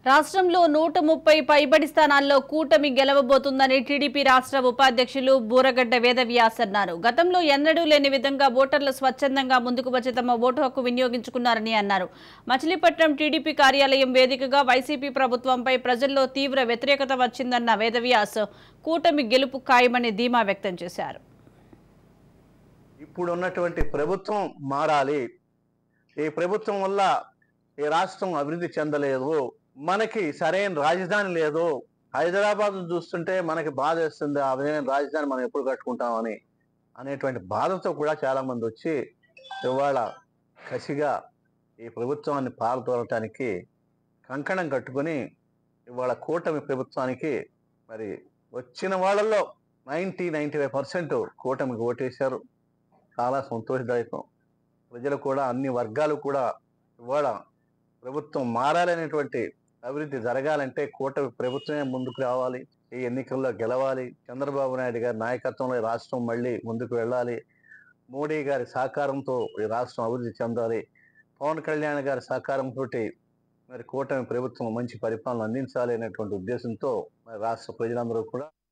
రాష్ట్రంలో నూట ముప్పై పైబడి స్థానాల్లో కూటమి గెలవబోతుందని టీడీపీ రాష్ట్ర ఉపాధ్యక్షులు బూరగడ్డ వేదవ్యాస్ అన్నారు గతంలో ఎన్నడూ లేని విధంగా ఓటర్లు స్వచ్ఛందంగా ముందుకు వచ్చి తమ ఓటు హక్కు వినియోగించుకున్నారని అన్నారు మచిలీపట్నం టీడీపీ కార్యాలయం వేదికగా వైసీపీ ప్రభుత్వంపై ప్రజల్లో తీవ్ర వ్యతిరేకత వచ్చిందన్న వేదవ్యాస్ కూటమి గెలుపు ఖాయమని ధీమా వ్యక్తం చేశారు ఇప్పుడు ఉన్నటువంటి ప్రభుత్వం మారాలి ఈ ప్రభుత్వం వల్ల ఈ రాష్ట్రం అభివృద్ధి చెందలేదు మనకి సరైన రాజధాని లేదు హైదరాబాద్ చూస్తుంటే మనకి బాధ వేస్తుంది ఆ విధమైన రాజధాని మనం ఎప్పుడు కట్టుకుంటామని అనేటువంటి బాధతో కూడా చాలా మంది వచ్చి ఇవాళ కసిగా ఈ ప్రభుత్వాన్ని పారదోలటానికి కంకణం కట్టుకొని ఇవాళ కూటమి ప్రభుత్వానికి మరి వచ్చిన వాళ్ళల్లో నైంటీ నైంటీ ఫైవ్ పర్సెంట్ కూటమికి ఓటేశారు చాలా సంతోషదాయకం ప్రజలు కూడా అన్ని వర్గాలు కూడా ఇవాళ ప్రభుత్వం మారాలనేటువంటి అభివృద్ధి జరగాలంటే కూటమి ప్రభుత్వమే ముందుకు రావాలి ఈ ఎన్నికల్లో గెలవాలి చంద్రబాబు నాయుడు గారి నాయకత్వంలో ఈ రాష్ట్రం మళ్ళీ ముందుకు వెళ్ళాలి మోడీ గారి సహకారంతో ఈ రాష్ట్రం అభివృద్ధి చెందాలి పవన్ కళ్యాణ్ గారి సహకారంతో మరి కూటమి ప్రభుత్వం మంచి పరిపాలన అందించాలి అనేటువంటి ఉద్దేశంతో మరి రాష్ట్ర ప్రజలందరూ కూడా